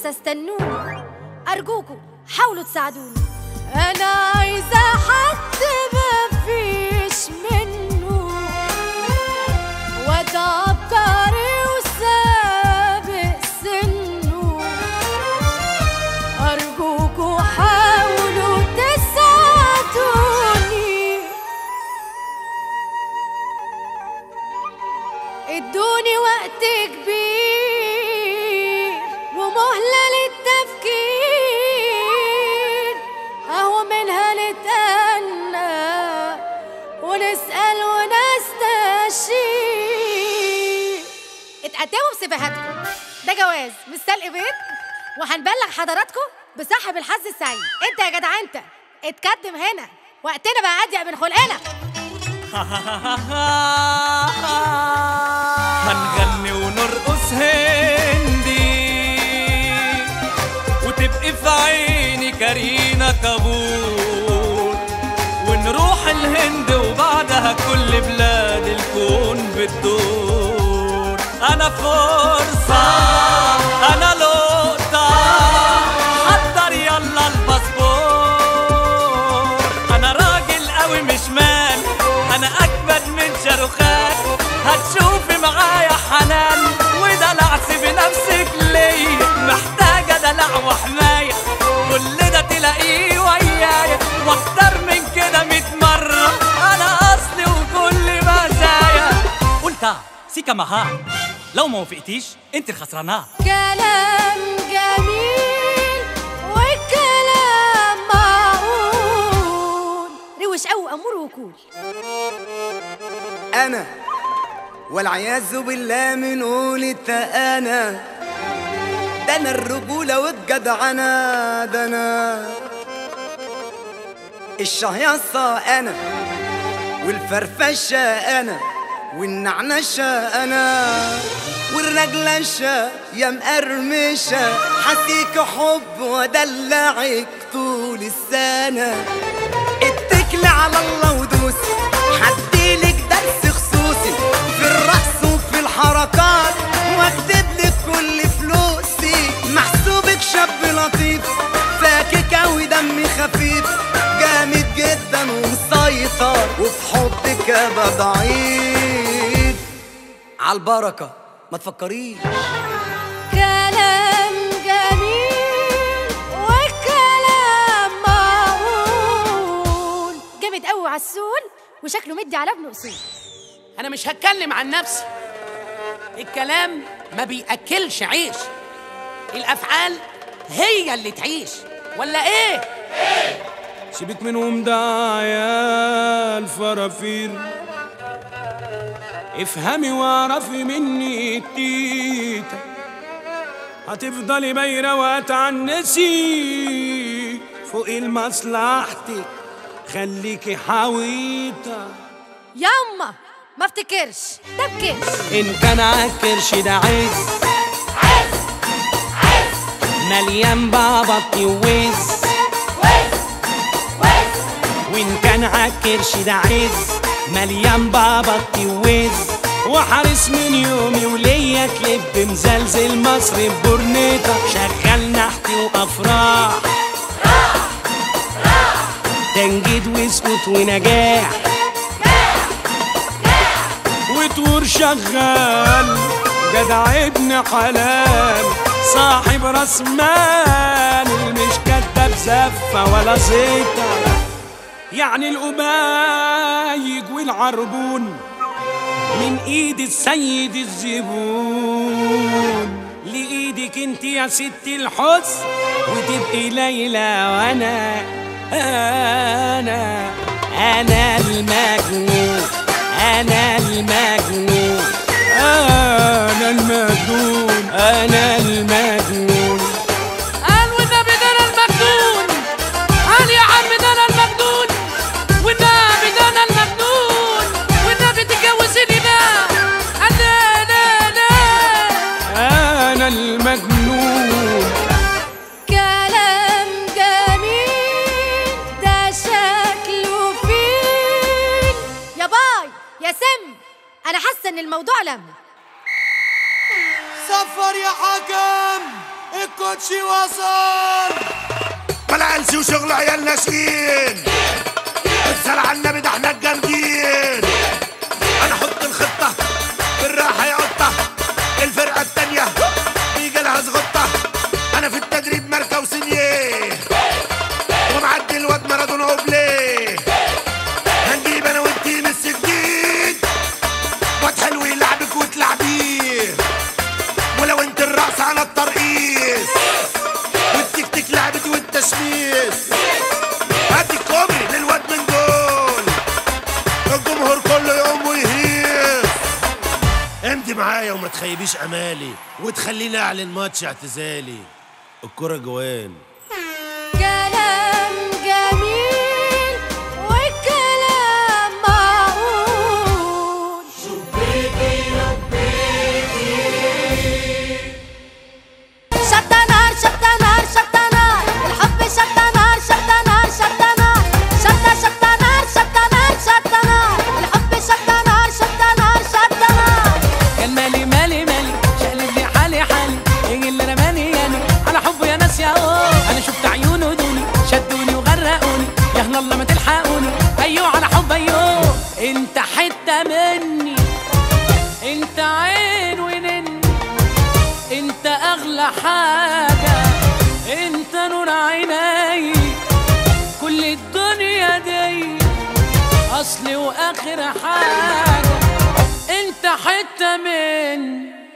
لسه استنوني أرجوكوا حاولوا تساعدوني أنا عايزة حد مفيش منه واد عبقري وسابق سنه أرجوكوا حاولوا تساعدوني ادوني وقت كبير ومهلة للتفكير اهو منها نتأنى ونسأل ونستشير اتقدموا بسفاهاتكم ده جواز مش سلق بيت وهنبلغ حضراتكم بصاحب الحظ السعيد انت يا جدع انت اتقدم هنا وقتنا بقى اضيق من خلقنا هنغني ونرقص هندي وتبقي في عيني كارينا كابور ونروح الهند وبعدها كل بلاد الكون بتدور انا فرصة انا لقطة حضر يلا الباسبور انا راجل قوي مش مان انا اجمد من شاروخان هتشوفي معايا حنان ودلع سيبي نفسك ليا محتاجه دلع وحمايه كل ده تلاقيه ويايا واكتر من كده ميت مره انا اصلي وكل مزايا قلت سيكا مها لو ما وافقتيش انت الخسرانه كلام جميل والكلام معقول روش قوي امور وكول انا والعياذ بالله من قولة انا ده انا الرجولة والجدعنة ده انا الشهيصة انا والفرفشة انا والنعنشة انا والرجلشة يا مقرمشة حسيك حب ودلعك طول السنة اتكلي على الله ودوسي هديلك درس خصوصي في الرقص وفي الحركات واكتب لك كل فلوسي محسوبك شاب لطيف فاكك اوي دمي خفيف جامد جدا ومسيطر وفي حبك ابقى ضعيف عالبركة ما تفكريش كلام جميل والكلام معقول جامد قوي عسول وشكله مدي على ابن اصول انا مش هتكلم عن نفسي الكلام ما بياكلش عيش الافعال هي اللي تعيش ولا ايه سيبك منهم ده عيال فرافير افهمي واعرفي مني التيتا هتفضلي بايرة وهتعنسي فوق المصلحتك خليكي حويطة ياما ما افتكرش ده بكرش إن كان عالكرش ده عز مليان بابط ووز وإن كان عالكرش ده عز مليان بابط ووز وحارس من يومي وليا كليب مزلزل مصر ببورنيطة شغال نحتي وأفراح تنجيد واسكت ونجاح وتور شغال جدع ابن حلال صاحب راس مال مش كداب زفة ولا زيطة يعني القبايج والعربون من ايد السيد الزبون لايدك انت يا ست الحسن وتبقي ليلى وانا انا انا المجنون انا المجنون انا المجنون انا المجنون قال والنبي ده انا المجنون قال يا عم ده انا المجنون والنبي ده انا المجنون والنبي تتجوزني ده انا انا انا انا المجنون كلام جميل ده شكله فين يا باي يا سم انا حاسه ان الموضوع لم صفر يا حكم الكوتشي وصل بلا قلسي وشغل عيال ناشئين اتسال على النبي ده احنا الجامدين انا احط الخطه بالراحه يا قطه الفرقه التانيه بيجي لها زغطه انا في التدريب ماركه وسنيه ومعدي الواد مارادونا وبليه هنجيب انا وانتي مس جديد واد حلو يلعبك وتلعبيه ولو انت الرقص على الترقيص والتيك تيك لعبتي والتشميس هاتي الكوبري للواد من دول الجمهور كله يقوم ويهيص امضي معايا وما تخيبيش امالي وتخليني اعلن ماتش اعتزالي الكرة جوان كلام جميل والكلام معقول شطة نار شطة نار شطة نار الحب شطة نار شطة نار شطة نار شطة شطة نار شطة نار شطة نار الحب شطة نار شطة نار شطة نار كان مالي مالي مالي شقلب لي حالي حالي ايه اللي رماني يعني على حبه يا ناس يا اوه انا شفت عيونه دوني شدوني وغرقوني يا هلا الله ما تلحقوني ايوه على حب ايوه انت حته مني انت عين ونني انت اغلى حاجه انت نور عيني كل الدنيا دي اصلي واخر حاجه انت حته مني